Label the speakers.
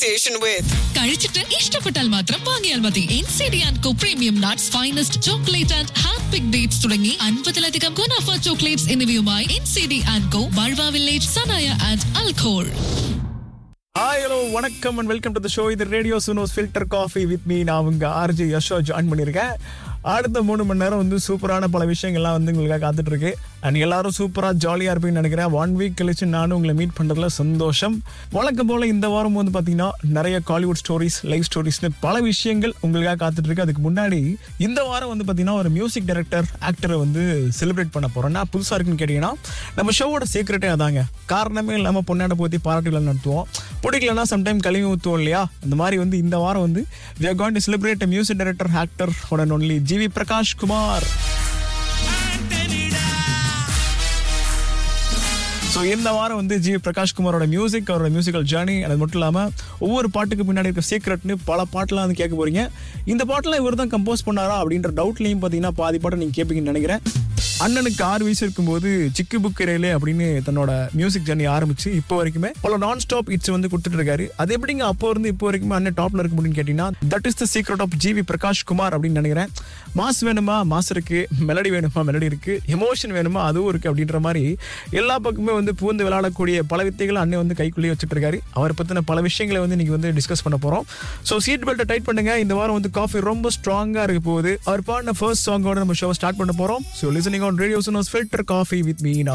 Speaker 1: association with.
Speaker 2: കഴിച്ചിട്ട് ഇഷ്ടപ്പെട്ടാൽ മാത്രം വാങ്ങിയാൽ മതി N C D and co premium nuts finest chocolate and hand pick dates തുടങ്ങി അൻപതിലധികം ഗുണാഫ ചോക്ലേറ്റ്സ് എന്നിവയുമായി N C D and co ബൾവ വില്ലേജ് സനായ ആൻഡ് അൽഖോൾ
Speaker 3: ஹாய் ஹலோ வணக்கம் and welcome to the show இது ரேடியோ சுனோஸ் ஃபில்டர் காஃபி வித் மீ நான் உங்க ஆர்ஜி யஷோ ஜாயின் பண்ணியிருக்கேன் அடுத்த மூணு மணி நேரம் வந்து சூப்பரான பல விஷயங்கள்லாம் வந்து உங்களுக்காக காத்துட்டு இருக்கு அண்ட் எல்லாரும் சூப்பரா ஜாலியா இருப்பீங்கன்னு நினைக்கிறேன் ஒன் வீக் கழிச்சு நானும் உங்களை மீட் பண்றதுல சந்தோஷம் வழக்கம் போல இந்த வாரம் வந்து பாத்தீங்கன்னா நிறைய காலிவுட் ஸ்டோரிஸ் லைவ் ஸ்டோரிஸ்னு பல விஷயங்கள் உங்களுக்காக காத்துட்டு இருக்கு அதுக்கு முன்னாடி இந்த வாரம் வந்து பாத்தீங்கன்னா ஒரு மியூசிக் டைரக்டர் ஆக்டரை வந்து செலிப்ரேட் பண்ண போறோம் நான் புதுசா இருக்குன்னு கேட்டீங்கன்னா நம்ம ஷோவோட சீக்கிரட்டே அதாங்க காரணமே இல்லாம பொன்னாட போத்தி பாராட்டுகள் நடத்துவோம் பிடிக்கலன்னா சம்டைம் கழுவி ஊற்றுவோம் இல்லையா அந்த மாதிரி வந்து இந்த வாரம் வந்து we are going to celebrate a music director actor உடன் only GV Prakash Kumar so இந்த வாரம் வந்து ஜி பிரகாஷ் குமாரோட மியூசிக் அவரோட மியூசிக்கல் ஜேர்னி அது மட்டும் இல்லாமல் ஒவ்வொரு பாட்டுக்கு பின்னாடி இருக்க சீக்ரெட்னு பல பாட்டெலாம் வந்து கேட்க போறீங்க இந்த பாட்டெலாம் இவர் தான் கம்போஸ் பண்ணாரா அப்படின்ற டவுட்லையும் பார்த்தீங்கன்னா பாதி பாட்டை நீங்கள் கேட்பீங்கன்னு நினைக்கிறேன் அண்ணனுக்கு ஆறு வயசு இருக்கும்போது சிக்கு புக்கு ரயிலே அப்படின்னு தன்னோட மியூசிக் ஜேர்னி ஆரம்பிச்சு இப்போ வரைக்குமே பல நான் ஸ்டாப் இட்ஸ் வந்து கொடுத்துட்டு இருக்காரு அது எப்படிங்க அப்போ இருந்து இப்போ வரைக்குமே அண்ணன் டாப்ல இருக்க முடியும்னு கேட்டீங்கன்னா that is the secret of GV Prakash Kumar அப்படின்னு நினைக்கிறேன் மாஸ் வேணுமா மாஸ் இருக்கு மெலடி வேணுமா மெலடி இருக்கு எமோஷன் வேணுமா அதுவும் இருக்கு அப்படின்ற மாதிரி எல்லா பக்கமே வந்து பூந்து விளையாடக்கூடிய பல வித்தைகளை அண்ணன் வந்து கைக்குள்ளேயே வச்சுட்டு இருக்காரு அவரை பத்தின பல விஷயங்களை வந்து இன்னைக்கு வந்து டிஸ்கஸ் பண்ண போறோம் ஸோ சீட் பெல்ட்டை டைட் பண்ணுங்க இந்த வாரம் வந்து காஃபி ரொம்ப ஸ்ட்ராங்கா இருக்க போகுது அவர் பாடின ஃபர்ஸ்ட் சாங்கோட நம்ம ஷோ ஸ்டார்ட் பண்ண போறோம் so listening on radio filter coffee with me